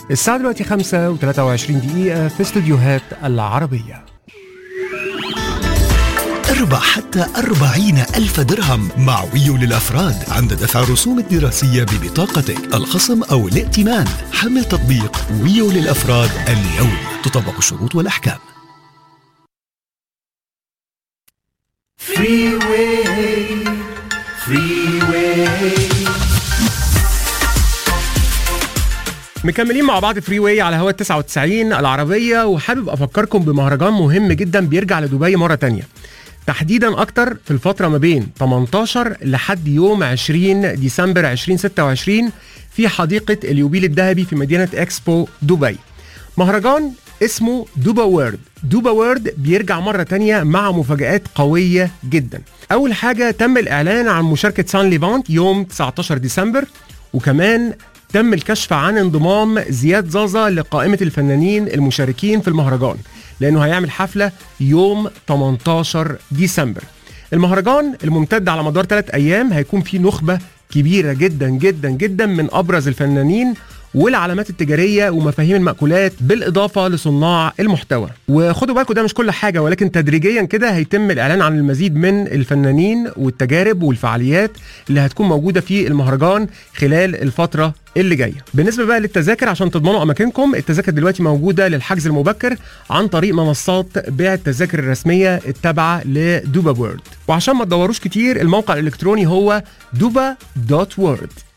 الساعة دلوقتي 5 و23 دقيقة في استوديوهات العربية اربح حتى أربعين ألف درهم مع ويو للأفراد عند دفع الرسوم الدراسية ببطاقتك الخصم أو الائتمان حمل تطبيق ويو للأفراد اليوم تطبق الشروط والأحكام مكملين مع بعض فري واي على هوا 99 العربية وحابب أفكركم بمهرجان مهم جدا بيرجع لدبي مرة تانية تحديدا أكتر في الفترة ما بين 18 لحد يوم 20 ديسمبر 2026 في حديقة اليوبيل الذهبي في مدينة إكسبو دبي مهرجان اسمه دوبا وورد دوبا وورد بيرجع مرة تانية مع مفاجآت قوية جدا أول حاجة تم الإعلان عن مشاركة سان ليفانت يوم 19 ديسمبر وكمان تم الكشف عن انضمام زياد زازا لقائمة الفنانين المشاركين في المهرجان لأنه هيعمل حفلة يوم 18 ديسمبر المهرجان الممتد على مدار ثلاث أيام هيكون فيه نخبة كبيرة جدا جدا جدا من أبرز الفنانين والعلامات التجارية ومفاهيم المأكولات بالإضافة لصناع المحتوى وخدوا بالكم ده مش كل حاجة ولكن تدريجيا كده هيتم الإعلان عن المزيد من الفنانين والتجارب والفعاليات اللي هتكون موجودة في المهرجان خلال الفترة اللي جايه بالنسبه بقى للتذاكر عشان تضمنوا اماكنكم التذاكر دلوقتي موجوده للحجز المبكر عن طريق منصات بيع التذاكر الرسميه التابعه لدوبا وورد وعشان ما تدوروش كتير الموقع الالكتروني هو دوبا دوت وورد